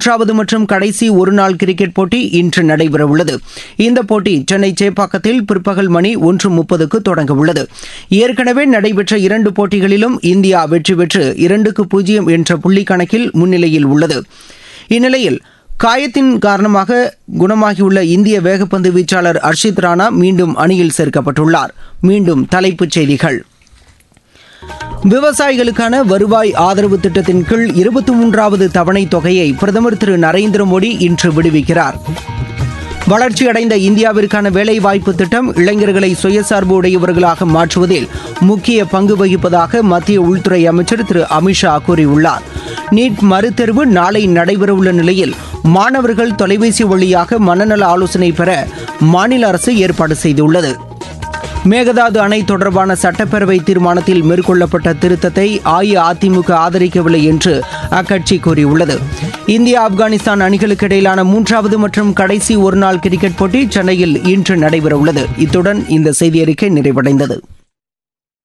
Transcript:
மூன்றாவது மற்றும் கடைசி ஒருநாள் கிரிக்கெட் போட்டி இன்று நடைபெறவுள்ளது இந்த போட்டி சென்னை சேப்பாக்கத்தில் பிற்பகல் மணி ஒன்று முப்பதுக்கு தொடங்கவுள்ளது ஏற்கனவே நடைபெற்ற இரண்டு போட்டிகளிலும் இந்தியா வெற்றி பெற்று இரண்டுக்கு பூஜ்ஜியம் என்ற புள்ளி கணக்கில் முன்னிலையில் உள்ளது இந்நிலையில் காயத்தின் காரணமாக குணமாகியுள்ள இந்திய வேகப்பந்து வீச்சாளர் அர்ஷித் ராணா மீண்டும் அணியில் சேர்க்கப்பட்டுள்ளார் மீண்டும் தலைப்புச் செய்திகள் விவசாயிகளுக்கான வருவாய் ஆதரவு திட்டத்தின் கீழ் இருபத்தி மூன்றாவது தவணை தொகையை பிரதமர் திரு நரேந்திர மோடி இன்று விடுவிக்கிறார் வளர்ச்சியடைந்த இந்தியாவிற்கான வேலைவாய்ப்பு திட்டம் இளைஞர்களை சுயசார்பு உடையவர்களாக மாற்றுவதில் முக்கிய பங்கு வகிப்பதாக மத்திய உள்துறை அமைச்சர் திரு அமித்ஷா கூறியுள்ளார் நீட் மறுதேர்வு நாளை நடைபெறவுள்ள நிலையில் மாணவர்கள் தொலைபேசி வழியாக மனநல ஆலோசனை பெற மாநில அரசு ஏற்பாடு செய்துள்ளது மேகதாது அணை தொடர்பான சட்டப்பேரவை தீர்மானத்தில் மேற்கொள்ளப்பட்ட திருத்தத்தை அஇஅதிமுக ஆதரிக்கவில்லை என்று அக்கட்சி கூறியுள்ளது இந்தியா ஆப்கானிஸ்தான் அணிகளுக்கு இடையிலான மூன்றாவது மற்றும் கடைசி ஒருநாள் கிரிக்கெட் போட்டி சென்னையில் இன்று நடைபெறவுள்ளது இத்துடன் இந்த செய்தியறிக்கை நிறைவடைந்தது